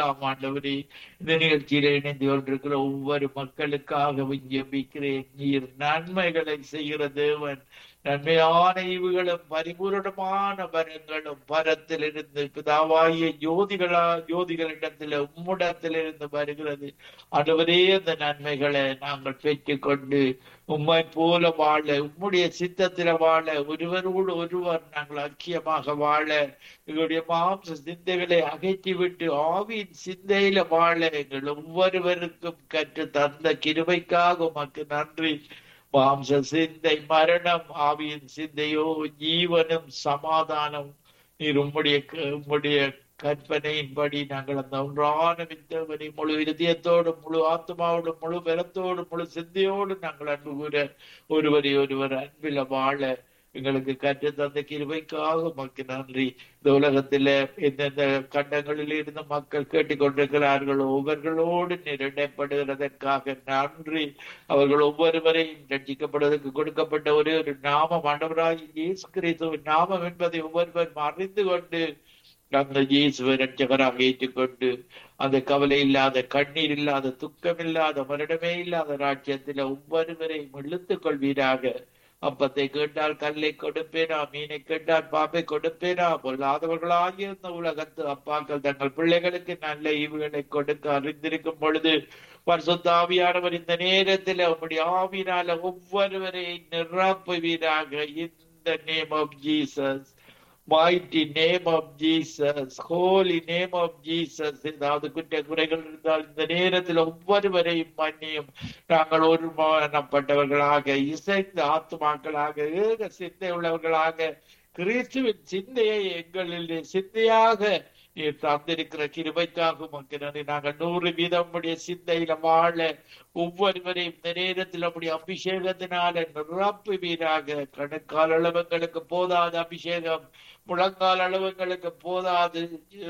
ஆம் ஆண்டவரே இந்த நிகழ்ச்சியில இணைந்து கொண்டிருக்கிற ஒவ்வொரு மக்களுக்காகவும் ஜெபிக்கிறேன் நீர் நன்மைகளை செய்கிற தேவன் நன்மையான ஈவுகளும் பரிபூரணமான வரங்களும் பரத்திலிருந்து பிதாவாகிய ஜோதிகளா ஜோதிகளிடத்தில் உம்மிடத்திலிருந்து வருகிறது ஆண்டவரே அந்த நன்மைகளை நாங்கள் பெற்றுக்கொண்டு உம்மை போல வாழ உம்முடைய சித்தத்தில வாழ ஒருவரோடு ஒருவர் நாங்கள் ஐக்கியமாக வாழ எங்களுடைய மாம்ச சிந்தைகளை அகற்றிவிட்டு ஆவியின் சிந்தையில வாழ எங்கள் ஒவ்வொருவருக்கும் கற்று தந்த கிருபைக்காக உமக்கு நன்றி மாம்ச சிந்தை மரணம் ஆவியின் சிந்தையோ ஜீவனும் சமாதானம் நீர் உம்முடைய உம்முடைய கற்பனையின்படி நாங்கள் அந்த ஒன்றான வித்தவனை முழு இதயத்தோடு முழு ஆத்மாவோடு முழு பலத்தோடு முழு சிந்தையோடு நாங்கள் அன்பு கூற ஒருவரை ஒருவர் அன்பில வாழ எங்களுக்கு கற்று தந்த கிருபைக்காக உமக்கு நன்றி இந்த உலகத்தில எந்தெந்த கண்டங்களில் இருந்து மக்கள் கேட்டுக்கொண்டிருக்கிறார்களோ ஒவ்வொருகளோடு நிர்ணயப்படுகிறதற்காக நன்றி அவர்கள் ஒவ்வொருவரையும் ரட்சிக்கப்படுவதற்கு கொடுக்கப்பட்ட ஒரே ஒரு நாமம் ஆண்டவராய் இயேசு கிறிஸ்துவின் நாமம் என்பதை ஒவ்வொருவரும் அறிந்து கொண்டு அந்த இயேசுவை ரட்சகராக ஏற்றுக்கொண்டு அந்த கவலை இல்லாத கண்ணீர் இல்லாத துக்கம் இல்லாத மரணமே இல்லாத ராஜ்யத்தில் ஒவ்வொருவரையும் இழுத்துக் கொள்வீராக அப்பத்தை கேட்டால் கல்லை கொடுப்பேனா மீனை கேட்டால் பாம்பை கொடுப்பேனா பொல்லாதவர்களாகிய இந்த உலகத்து அப்பாக்கள் தங்கள் பிள்ளைகளுக்கு நல்ல ஈவுகளை கொடுக்க அறிந்திருக்கும் பொழுது பரிசுத்தாவியானவர் இந்த நேரத்தில் உம்முடைய ஆவினால ஒவ்வொருவரையும் நிரப்புவீராக இந்த name of Jesus mighty name of Jesus, holy name of Jesus, ஏதாவது குற்ற குறைகள் இருந்தால் இந்த நேரத்தில் ஒவ்வொருவரையும் மன்னியும் நாங்கள் ஒருமானப்பட்டவர்களாக இசைந்த ஆத்துமாக்களாக ஏக சிந்தை உள்ளவர்களாக கிறிஸ்துவின் சிந்தையை எங்களில் சிந்தையாக நீர் தந்திருக்கிற கிருபைக்காக உமக்கு நன்றி நாங்கள் நூறு வீதம் உடைய சிந்தையில வாழ ஒவ்வொருவரையும் இந்த நேரத்தில் நம்முடைய அபிஷேகத்தினால நிரப்புவீராக கணக்கால் அளவங்களுக்கு போதாத அபிஷேகம் முழங்கால் அளவுங்களுக்கு போதாது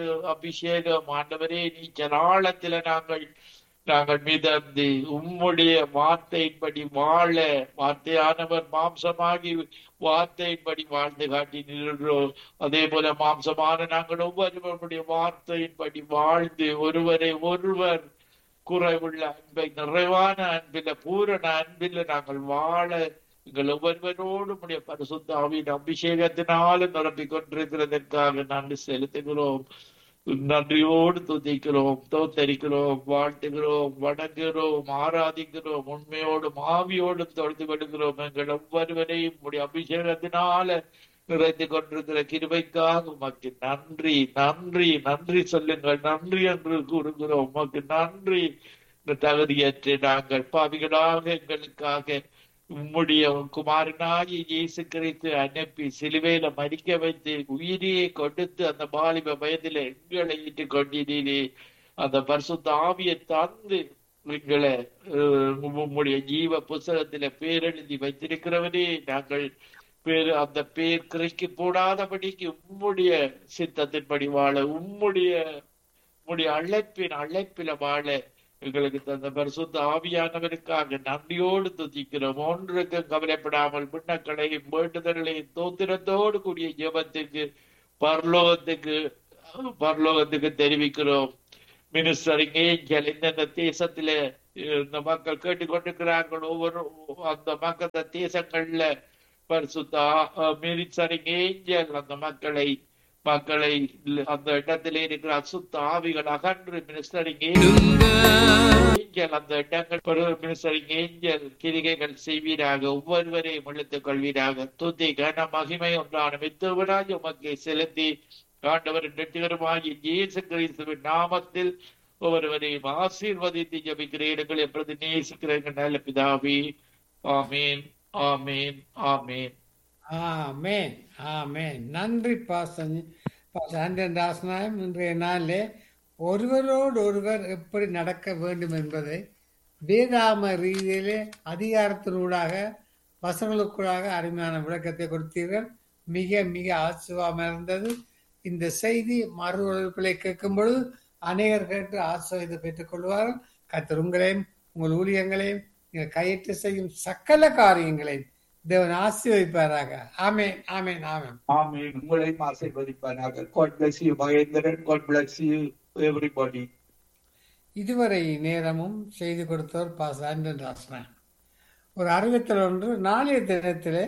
அபிஷேகம் ஆண்டவரே நீச்சல் ஆழத்துல நாங்கள் நாங்கள் மிதந்து உம்முடைய வார்த்தையின்படி வாழ வார்த்தையானவர் மாம்சமாகி வார்த்தையின்படி வாழ்ந்து காட்டி நின்றோம் அதே போல மாம்சமான நாங்கள் ஒவ்வொருவருடைய வார்த்தையின்படி வாழ்ந்து ஒருவரை ஒருவர் குறைவுள்ள அன்பை நிறைவான அன்பில பூரண அன்பில நாங்கள் வாழ எங்கள் ஒவ்வொருவரோடு உடைய பரிசுத்த ஆவியின் அபிஷேகத்தினாலும் நிரப்பிக் கொண்டிருக்கிறதற்காக நன்றி செலுத்துகிறோம் நன்றியோடு துதிக்கிறோம் தோத்தரிக்கிறோம் வாழ்த்துகிறோம் வணங்குகிறோம் ஆராதிக்கிறோம் உண்மையோடும் ஆவியோடும் தொழுது கொள்கிறோம் எங்கள் ஒவ்வொருவரையும் உடைய அபிஷேகத்தினால நிறைந்து கொண்டிருக்கிற கிருபைக்காக உமக்கு நன்றி நன்றி நன்றி சொல்லுங்கள் நன்றி என்று கூறுகிறோம் உமக்கு நன்றி தகுதியற்று நாங்கள் பாவிகளாக எங்களுக்காக உம்முடைய குமாரனாகி இயேசு கிறிஸ்து அனுப்பி சிலுவையில மறிக்க வைத்து உயிரியை கொடுத்து அந்த பாலிப வயதில எங்களை இட்டு கொண்டினீரே அந்த பரிசுத்த ஆவியை தந்து எங்களை உம்முடைய ஜீவ புஸ்தகத்தில பேரெழுதி வைத்திருக்கிறவரே நாங்கள் பேர் அந்த பேர் கிரைக்கு போடாதபடிக்கு உம்முடைய சித்தத்தின்படி வாழ உம்முடைய உம்முடைய அழைப்பின் அழைப்பில வாழ எங்களுக்கு தந்த பரிசுத்த ஆவியானவருக்காக நன்றியோடு துதிக்கிறோம் ஒன்றுக்கும் கவலைப்படாமல் முன்னக்களையும் வேண்டுதல்களையும் தோத்திரத்தோடு கூடிய ஜெபத்துக்கு பரலோகத்துக்கு பரலோகத்துக்கு தெரிவிக்கிறோம் மினிஸ்டரிங் ஏஞ்சல் இந்தந்த தேசத்துல இந்த மக்கள் கேட்டுக்கொண்டிருக்கிறார்கள் ஒவ்வொரு அந்த மக்கள் அந்த தேசங்கள்ல பரிசுத்த மினிஸ்டரிங் ஏஞ்சல் அந்த மக்களை மக்களை அந்த இடத்திலே இருக்கிற அசுத்த ஆவிகள் அகன்று மினிஸ்டரிங் ஏஞ்சல் அந்த இடங்கள் மினிஸ்டரிங் ஏஞ்சல் கிரிகைகள் செய்வீராக ஒவ்வொருவரையும் இழுத்துக் கொள்வீராக துதி கன மகிமை ஒன்றான மித்துவராஜ் உமக்கு செலுத்தி ஆண்டவர் நெட்டுகரமாகி இயேசு கிறிஸ்துவின் நாமத்தில் ஒவ்வொருவரையும் ஆசீர்வதித்து ஜபிக்கிறீர்கள் எப்பொழுது நேசிக்கிறீர்கள் நல்ல பிதாவி ஆமீன் ஆமீன் ஆமீன் ஆமேன் ஆமேன் நன்றி பாசன் பாசன் தாசனாயம் இன்றைய நாளிலே ஒருவரோடு ஒருவர் எப்படி நடக்க வேண்டும் என்பதை வேதாம ரீதியிலே அதிகாரத்தினூடாக வசனங்களுக்கூடாக அருமையான விளக்கத்தை கொடுத்தீர்கள் மிக மிக ஆச்சரியமாக இருந்தது இந்த செய்தி மறு ஒழிப்பிலை கேட்கும் பொழுது அநேகர் கேட்டு ஆசிரியத்தை பெற்றுக் கொள்வார்கள் கத்தர் உங்களையும் உங்கள் ஊழியங்களையும் நீங்கள் கையிட்டு செய்யும் சக்கல காரியங்களையும் தேவன் ஆசீர்வதிப்பாராக ஆமேன் ஆமேன் ஆமேன் ஆமீன் உங்களையும் ஆசீர்வதிப்பாராக God bless you Mahendran God bless you everybody இதுவரை நேரமும் செய்து கொடுத்தவர் பாஸ் ஆண்டன் ராசனா ஒரு அறிவித்தல் ஒன்று நாளைய தினத்திலே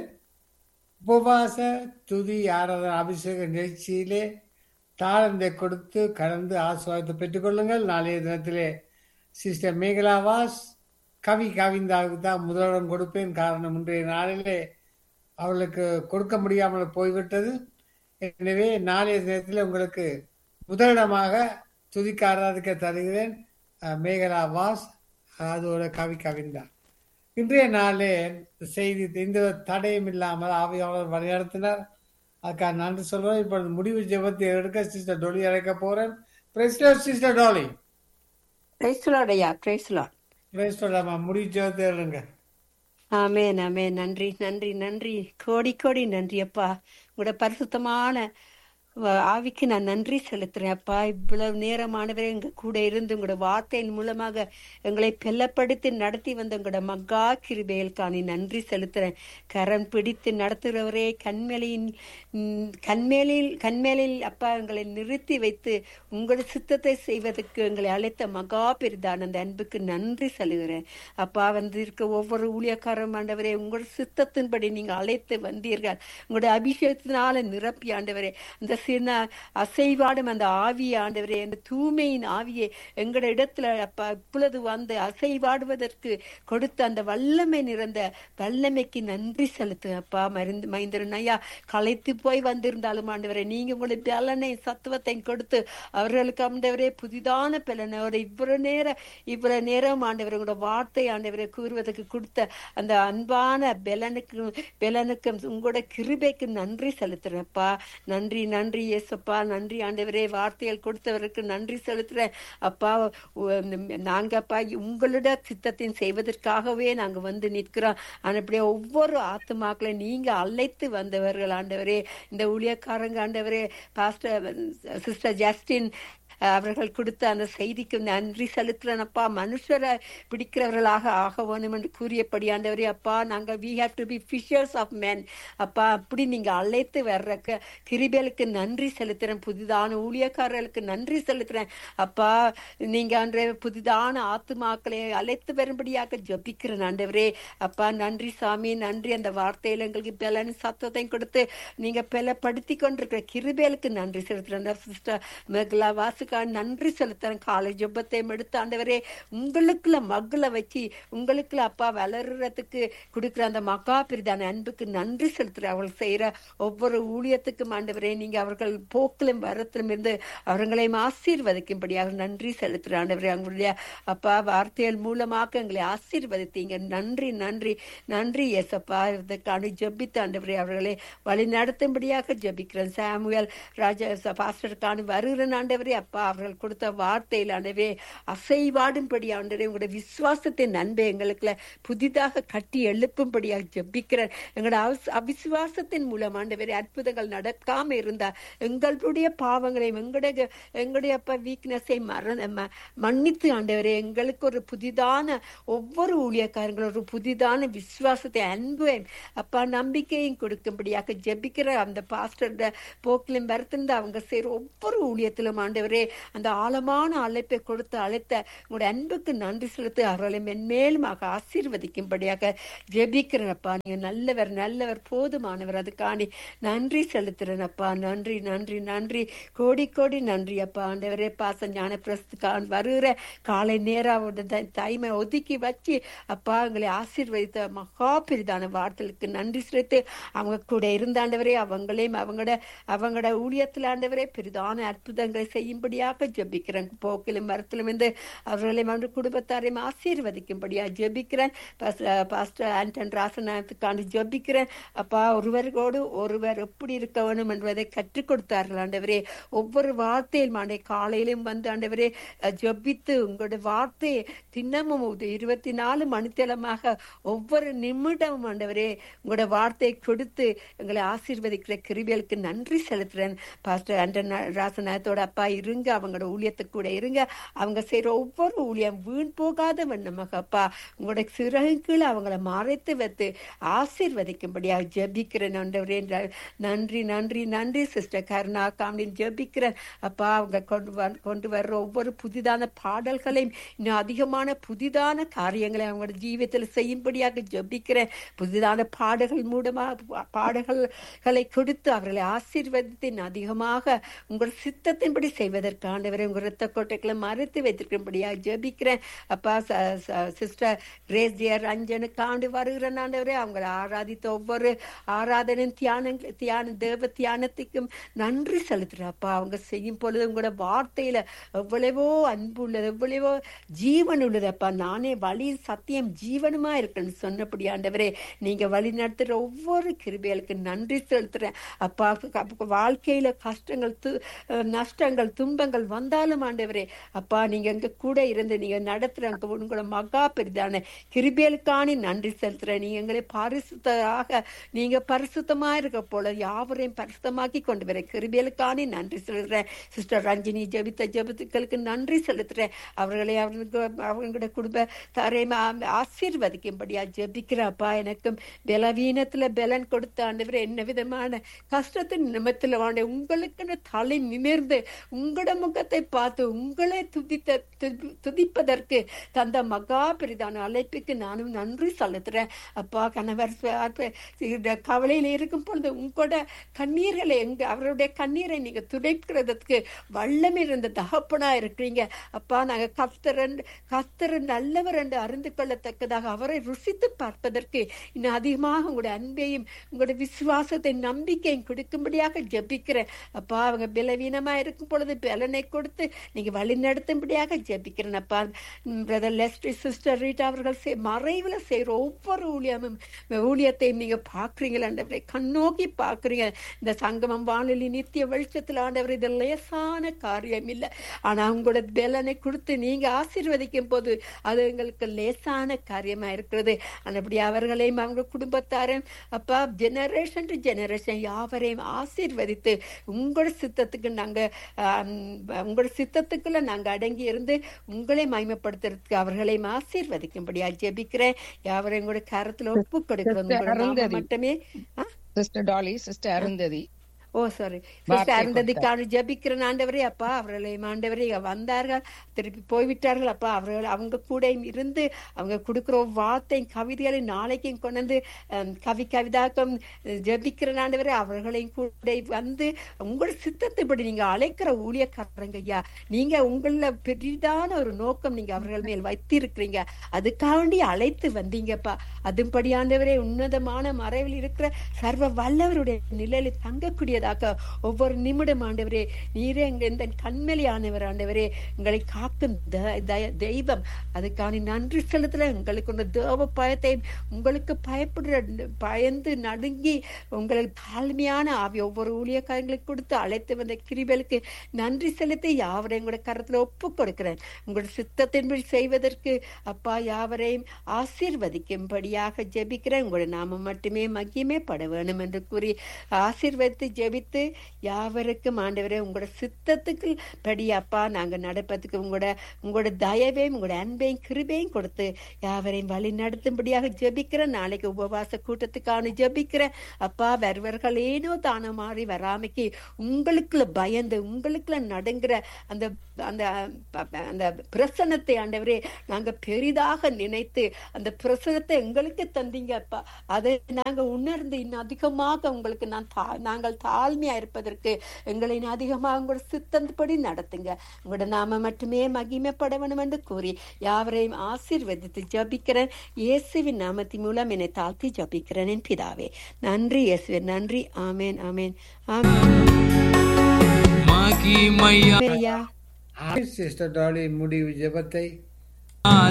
உபவாச துதி ஆராதனை அபிஷேக நிகழ்ச்சியிலே தாளந்தை கொடுத்து கலந்து ஆசுவாதத்தை பெற்றுக்கொள்ளுங்கள் நாளைய தினத்திலே சிஸ்டர் மேகலாவாஸ் கவி கவிந்தாவுக்கு தான் முதலிடம் கொடுப்பேன் காரணம் இன்றைய நாளிலே அவளுக்கு கொடுக்க முடியாமல் போய்விட்டது எனவே நாளைய தினத்தில் உங்களுக்கு முதலிடமாக துதிக்க ஆராதிக்க தருகிறேன் அஹ், மேகலா வாஸ் அதோட கவி கவிந்தா இன்றைய நாளே செய்தி எந்த தடையும் இல்லாமல் ஆவியாளர் வழிநடத்தினார் அதுக்காக நன்றி சொல்றேன் இப்பொழுது முடிவு ஜெபத்தை எடுக்க சிஸ்டர் டோலி அழைக்க போறேன் பிரைஸ்லர் சிஸ்டர் டோலி பிரைஸ்லாட் ஐயா பிரைஸ்லாட் பிரைஸ்லர் முடிவு ஜெபத்தை எடுங்க ஆமேன் ஆமேன் நன்றி நன்றி நன்றி கோடி கோடி நன்றி அப்பா உங்களோட பரிசுத்தமான வ- ஆவிக்கு நான் நன்றி செலுத்துறேன் அப்பா இவ்வளவு நேரமானவரே எங்க கூட இருந்து உங்களோட வார்த்தையின் மூலமாக எங்களை பெல்லப்படுத்தி நடத்தி வந்த உங்களோட மகா கிருபைகளுக்கான நன்றி செலுத்துறேன் கரம் பிடித்து நடத்துகிறவரே கண்மேலின் ம், கண்மேலில் கண்மேலில் அப்பா எங்களை நிறுத்தி வைத்து உங்களோட சித்தத்தை செய்வதற்கு எங்களை அழைத்த மகா பெரிதான அந்த அன்புக்கு நன்றி செலுகிறேன் அப்பா வந்து இருக்க ஒவ்வொரு ஊழியக்காரரும் ஆண்டவரே உங்களோட சித்தத்தின்படி நீங்க அழைத்து வந்தீர்கள் உங்களுடைய அபிஷேகத்தினால நிரப்பி ஆண்டவரே அந்த சின்ன அசைவாடும் அந்த ஆவியை ஆண்டவரே அந்த தூய்மையின் ஆவியை எங்களோட இடத்துல அப்பா இப்பொழுது வந்து அசைவாடுவதற்கு கொடுத்த அந்த வல்லமை நிறைந்த வல்லமைக்கு நன்றி செலுத்து அப்பா மருந்து மைந்தரன் ஐயா களைத்து போய் வந்திருந்தாலும் ஆண்டவரே நீங்க உங்களுடைய பலனை சத்துவத்தை கொடுத்து அவர்களுக்கு ஆண்டவரே புதிதான பலனோட இவ்வளவு நேரம் இவ்வளவு நேரம் ஆண்டவரே உங்களோட வார்த்தை ஆண்டவரை கூறுவதற்கு கொடுத்த அந்த அன்பான பெலனுக்கு பெலனுக்கும் உங்களோட கிருபைக்கு நன்றி செலுத்துறேன்ப்பா நன்றி நன்றி இயேசப்பா நன்றி ஆண்டவரே வார்த்தைகள் கொடுத்தவருக்கு நன்றி செலுத்துறேன் அப்பா உ- நாங்க அப்பா உங்களோட சித்தத்தின் செய்வதற்காகவே நாங்க வந்து நிற்கிறோம் ஆனா அப்படியே ஒவ்வொரு ஆத்துமாக்களை நீங்க அழைத்து வந்தவர்கள் ஆண்டவரே இந்த ஊழியக்காரங்க ஆண்டவரே பாஸ்டர் சிஸ்டர் ஜஸ்டின் அவர்கள் கொடுத்த அந்த செய்திக்கு நன்றி செலுத்துறேன் அப்பா மனுஷரை பிடிக்கிறவர்களாக ஆக வேணும் என்று கூறியபடி ஆண்டவரே அப்பா நாங்க we have to be fishers of men அப்பா அப்படி நீங்க அழைத்து வர்ற க- கிருபைகளுக்கு நன்றி செலுத்துறேன் புதிதான ஊழியக்காரர்களுக்கு நன்றி செலுத்துறேன் அப்பா நீங்க அன்றே புதிதான ஆத்துமாக்களை அழைத்து வரும்படியாக ஜபிக்கிறேன் ஆண்டவரே அப்பா நன்றி சாமி நன்றி அந்த வார்த்தையில எங்களுக்கு பலன் சத்தத்தையும் கொடுத்து நீங்க பலப்படுத்தி கொண்டிருக்கிற கிருபேலுக்கு நன்றி செலுத்துறேன் சிஸ்டர் மெகலா வாசுக்கா நன்றி செலுத்துறேன் காலை ஜெபத்தையும் எடுத்து ஆண்டவரே உங்களுக்குள்ள மக்களை வச்சு உங்களுக்குள்ள அப்பா வளர்றதுக்கு கொடுக்குற அந்த மகா பிரிதான அன்புக்கு நன்றி செலுத்துறேன் அவர்கள் செய்யற ஒவ்வொரு ஊழியத்துக்கும் ஆண்டவரே நீங்க அவர்கள் போக்கிலும் வரத்திலும் இருந்து அவர்களையும் ஆசீர்வதிக்கும்படியாக நன்றி செலுத்துறேன் ஆண்டவரே அவங்களுடைய அப்பா வார்த்தைகள் மூலமாக எங்களை ஆசீர்வதித்தீங்க நன்றி நன்றி நன்றி எசப்பா இதற்கான ஜெபித்து ஆண்டவரே அவர்களை வழி நடத்தும்படியாக ஜெபிக்கிறேன் சாமுவேல் ராஜா பாஸ்டருக்கான வருகிற ஆண்டவரே அப்பா அவர்கள் கொடுத்த வார்த்தையில் ஆண்டவரே அசைவாடும்படி ஆண்டவரே உங்களுடைய விசுவாசத்தின் நன்மை எங்களுக்குள்ள புதிதாக கட்டி எழுப்பும்படியாக ஜெபிக்கிறேன் எங்களோட அவஸ்- அவிசுவாசத்தின் மூலம் ஆண்டவரே அற்புதங்கள் நடக்காம இருந்தா எங்களுடைய பாவங்களையும் எங்களுடைய எங்களுடைய அப்பா வீக்னஸை மறந்து ம- மன்னித்து ஆண்டவரே எங்களுக்கு ஒரு புதிதான ஒவ்வொரு ஊழியக்காரங்களும் ஒரு புதிதான விசுவாசத்தை அன்பையும் அப்பா நம்பிக்கையும் கொடுக்கும்படியாக ஜெபிக்கிற அந்த பாஸ்டர் போக்கிலும் வருத்திருந்த அவங்க செய்யற ஒவ்வொரு ஊழியத்திலும் ஆண்டவரே அந்த ஆழமான அழைப்பை கொடுத்து அழைத்த உங்களுடைய அன்புக்கு நன்றி செலுத்தி அவர்களை மென்மேலுமாக ஆசீர்வதிக்கும்படியாக ஜெபிக்கிறேனப்பா நீங்க நல்லவர் நல்லவர் போதுமானவர் அதுக்காண்டி நன்றி செலுத்துறேனப்பா நன்றி நன்றி நன்றி கோடி கோடி நன்றி அப்பா ஆண்டவரே பாச ஞான பிரஸ்துக்கான் வருகிற காலை நேராவோட டைமை ஒதுக்கி வச்சு அப்பா எங்களை ஆசீர்வதித்த மகா பெரிதான வார்த்தைகளுக்கு நன்றி செலுத்து அவங்க கூட இருந்த ஆண்டவரே அவங்களையும் அவங்களோட அவங்களோட ஊழியத்தில் ஆண்டவரே பெரிதான அற்புதங்களை செய்யும்படியாக ஜெபிக்கிறேன் போக்கிலும் மரத்திலும் இருந்து அவர்களையும் அவங்க குடும்பத்தாரையும் ஆசீர்வதிக்கும்படியா ஜெபிக்கிறேன் பாஸ்- பாஸ்டர் ஆண்டன் ராசநாத்துக்காண்டி ஜெபிக்கிறேன் அப்பா ஒருவரோடு ஒருவர் எப்படி இருக்க வேணும் என்பதை கற்றுக் கொடுத்தார்கள் ஆண்டவரே ஒவ்வொரு வார்த்தையில் ஆண்டே காலையிலும் வந்து ஆண்டவரே அஹ், ஜெபித்து உங்களுடைய வார்த்தையை தினமும் ஒரு இருபத்தி நாலு மணித்தளமாக ஒவ்வொரு நிமிடமும் ஆண்டவரே உங்களோட வார்த்தையை கொடுத்து எங்களை ஆசீர்வதிக்கிற கிருபியலுக்கு நன்றி செலுத்துறேன் பாஸ்டர் அண்டன் ராசநாயத்தோட அப்பா இருங்க இருங்க அவங்களோட ஊழியத்துக்கு கூட இருங்க அவங்க செய்யற ஒவ்வொரு ஊழியம் வீண் போகாத வண்ணமாகப்பா உங்களோட சிறகு கீழே அவங்கள மறைத்து வைத்து ஆசீர்வதிக்கும்படியாக ஜெபிக்கிறேன் ஆண்டவரே ந- நன்றி நன்றி நன்றி சிஸ்டர் கருணா காமின் ஜெபிக்கிறேன் அப்பா அவங்க கொண்டு வ கொண்டு வர்ற ஒவ்வொரு புதிதான பாடல்களையும் இன்னும் அதிகமான புதிதான காரியங்களை அவங்களோட ஜீவியத்தில் செய்யும்படியாக ஜெபிக்கிறேன் புதிதான பாடல்கள் மூலமாக பாடல்களை கொடுத்து அவர்களை ஆசீர்வதித்து இன்னும் அதிகமாக உங்கள் சித்தத்தின்படி செய்வதற்கு ஆண்டவரை உங்கள் இரத்த கோட்டைகளை மறைத்து வைத்திருக்கும்படியாக ஜெபிக்கிறேன் அப்பா சிஸ்டர் கிரேசியர் அஞ்சனுக்கு ஆண்டு வருகிற ஆண்டவரே அவங்களை ஆராதித்த ஒவ்வொரு ஆராதனையும் தியானம் தியான தேவ தியானத்துக்கும் நன்றி செலுத்துறப்பா அவங்க செய்யும் பொழுது உங்களோட வார்த்தையில எவ்வளவோ அன்பு உள்ளது எவ்வளவோ ஜீவன் உள்ளதப்பா நானே வழி சத்தியம் ஜீவனுமா இருக்குன்னு சொன்னபடி ஆண்டவரே நீங்க வழி நடத்துற ஒவ்வொரு கிருபைகளுக்கு நன்றி செலுத்துறேன் அப்பா அப்ப வாழ்க்கையில கஷ்டங்கள் து- அஹ் நஷ்டங்கள் துன்பங்கள் வந்தாலும் ஆண்டவரே அப்பா நீங்க எங்க கூட இருந்து நீங்க நடத்துற அங்க உங்களோட மகா பெரிதான கிருபைகளுக்கான நன்றி செலுத்துறேன் நீங்க எங்களை பரிசுத்தராக நீங்க பரிசுத்தமா இருக்க போல யாவரையும் பரிசுத்தமாக்கி கொண்டு வர கிருபைகளுக்கான நன்றி செலுத்துறேன் சிஸ்டர் ரஞ்சினி ஜெபித்த ஜெபத்துக்களுக்கு நன்றி செலுத்துறேன் அவர்களை அவர்களுக்கு அவங்களோட குடும்ப தரையும் ஆசீர்வதிக்கும்படியா ஜெபிக்கிறேன் அப்பா எனக்கும் பலவீனத்துல பலன் கொடுத்த ஆண்டவர் என்ன விதமான கஷ்டத்தின் நிமித்தில் ஆண்டு உங்களுக்குன்னு தலை நிமிர்ந்து உங்களோட முகத்தை பார்த்து உங்களை துதித்த துதி- துதிப்பதற்கு தந்த மகா பெரிதான அழைப்புக்கு நானும் நன்றி செலுத்துறேன் அப்பா கணவர் ச- அப்ப இந்த கவலையில இருக்கும் பொழுது உங்களோட கண்ணீர்களை எங்க அவருடைய கண்ணீரை நீங்க துடைக்கிறதுக்கு வல்லம் இருந்த தகப்பனா இருக்கிறீங்க அப்பா நாங்க கத்தரன் கத்தர் நல்லவர் என்று அறிந்து கொள்ளத்தக்கதாக அவரை ருசித்து பார்ப்பதற்கு இன்னும் அதிகமாக உங்களுடைய அன்பையும் உங்களுடைய விசுவாசத்தை நம்பிக்கையும் கொடுக்கும்படியாக ஜெபிக்கிறேன் அப்பா அவங்க பலவீனமா இருக்கும் பொழுது பலனை கொடுத்து நீங்க வழி நடத்தும்படியாக ஜெபிக்கிறேன் அப்பா பிரதர் லெஸ்ட்ரி சிஸ்டர் ரீட்டா அவர்கள் செய்- மறைவுல செய்யற ஒவ்வொரு ஊழியமும் ஊழியத்தையும் நீங்க பாக்குறீங்களா ஆண்டவரை கண்ணோக்கி பாக்குறீங்க இந்த சங்கமம் வானொலி நித்திய வெளிச்சத்தில் ஆண்டவர் இது லேசான காரியம் இல்லை ஆனா உங்களோட பலனை கொடுத்து நீங்க ஆசீர்வதிக்கும் போது அது எங்களுக்கு லேசான காரியமா இருக்கிறது அப்படி அவர்களையும் அவங்க குடும்பத்தாரையும் அப்பா ஜெனரேஷன் டு ஜெனரேஷன் யாவரையும் ஆசீர்வதித்து உங்களோட சித்தத்துக்கு நாங்க ஆம், உங்களோட சித்தத்துக்குள்ள நாங்க அடங்கி இருந்து உங்களை மகிமைப்படுத்துறதுக்கு அவர்களையும் ஆசீர்வதிக்கும்படியா ஜெபிக்கிறேன் யாவரையும் கூட கரத்துல ஒப்பு கொடுக்கிறோம் Sister உங்களோட நாமம் அருந்ததி. மட்டுமே ஆ? Sister Dolly sister Arundhati oh sorry வார்த்தை அருந்ததிக்கான ஜபிக்கிற ஆண்டவரே அப்பா அவர்களை ஆண்டவரே வந்தார்கள் திருப்பி போய்விட்டார்கள் அப்பா அவர்கள் அவங்க கூட இருந்து அவங்க கொடுக்குற வார்த்தை கவிதைகளை நாளைக்கும் கொண்டு வந்து ஹம், கவி கவிதாக்கம் ஜபிக்கிற ஆண்டவரே அவர்களையும் கூட வந்து உங்களோட சித்தத்தைப்படி நீங்க அழைக்கிற ஊழியக்காரங்க ஐயா நீங்க உங்கள பெரிதான ஒரு நோக்கம் நீங்க அவர்கள் மேல் வைத்திருக்கிறீங்க அதுக்காண்டி அழைத்து வந்தீங்கப்பா அதுபடி ஆண்டவரே உன்னதமான மறைவில் இருக்கிற சர்வ வல்லவருடைய நிலையில தங்கக்கூடியதாக ஒவ்வொரு நிமிடம் ஆண்டவரே நீரே எங்க இந்த கண்மலி ஆனவர் ஆண்டவரே உங்களை காக்கும் த- த- தெய்வம் அதுக்கான நன்றி செலுத்தல உங்களுக்கு ஒரு தேவ பயத்தை உங்களுக்கு பயப்படுற பயந்து நடுங்கி உங்களுக்கு தாழ்மையான ஆவி ஒவ்வொரு ஊழியக்காரங்களுக்கு கொடுத்து அழைத்து வந்த கிரிபலுக்கு நன்றி செலுத்தி யாவரையும் கூட கரத்துல ஒப்பு கொடுக்கிறேன் உங்களோட சித்தத்தின்படி செய்வதற்கு அப்பா யாவரையும் ஆசீர்வதிக்கும்படியாக ஜெபிக்கிறேன் உங்களோட நாமம் மட்டுமே மகிமே பட வேணும் என்று கூறி ஆசீர்வதித்து ஜெபித்து யாவருக்கும் ஆண்டவரே உங்களோட சித்தத்துக்கு படி அப்பா நாங்க நடப்பதுக்கு உங்களோட உங்களோட தயவையும் உங்களோட அன்பையும் கிருபையும் கொடுத்து யாவரையும் வழி நடத்தும்படியாக ஜெபிக்கிறேன் நாளைக்கு உபவாச கூட்டத்துக்கான ஜெபிக்கிறேன் அப்பா வருவர்கள் ஏனோ தான மாறி வராமைக்கு உங்களுக்குள்ள பயந்து உங்களுக்குள்ள நடுங்கிற அந்த அந்த அந்த பிரசனத்தை ஆண்டவரே நாங்க பெரிதாக நினைத்து அந்த பிரசனத்தை எங்களுக்கு தந்தீங்க அப்பா அதை நாங்க உணர்ந்து இன்னும் அதிகமாக உங்களுக்கு நான் தா- நாங்கள் தாழ்மையா இருப்பதற்கு எங்களை இன்னும் அதிகமாக உங்களோட சித்தந்தபடி நடத்துங்க உங்களோட நாம மட்டுமே மகிமைப்பட வேணும் என்று கூறி யாவரையும் ஆசீர்வதித்து ஜபிக்கிறேன் இயேசுவின் நாமத்தின் மூலம் என்னை தாழ்த்தி ஜபிக்கிறேன் என் பிதாவே நன்றி இயேசுவே நன்றி ஆமேன் ஆமேன் ஆமேன் மகிமையா ஐயா சிஸ்டர் டாலியின் முடிவு ஜெபத்தை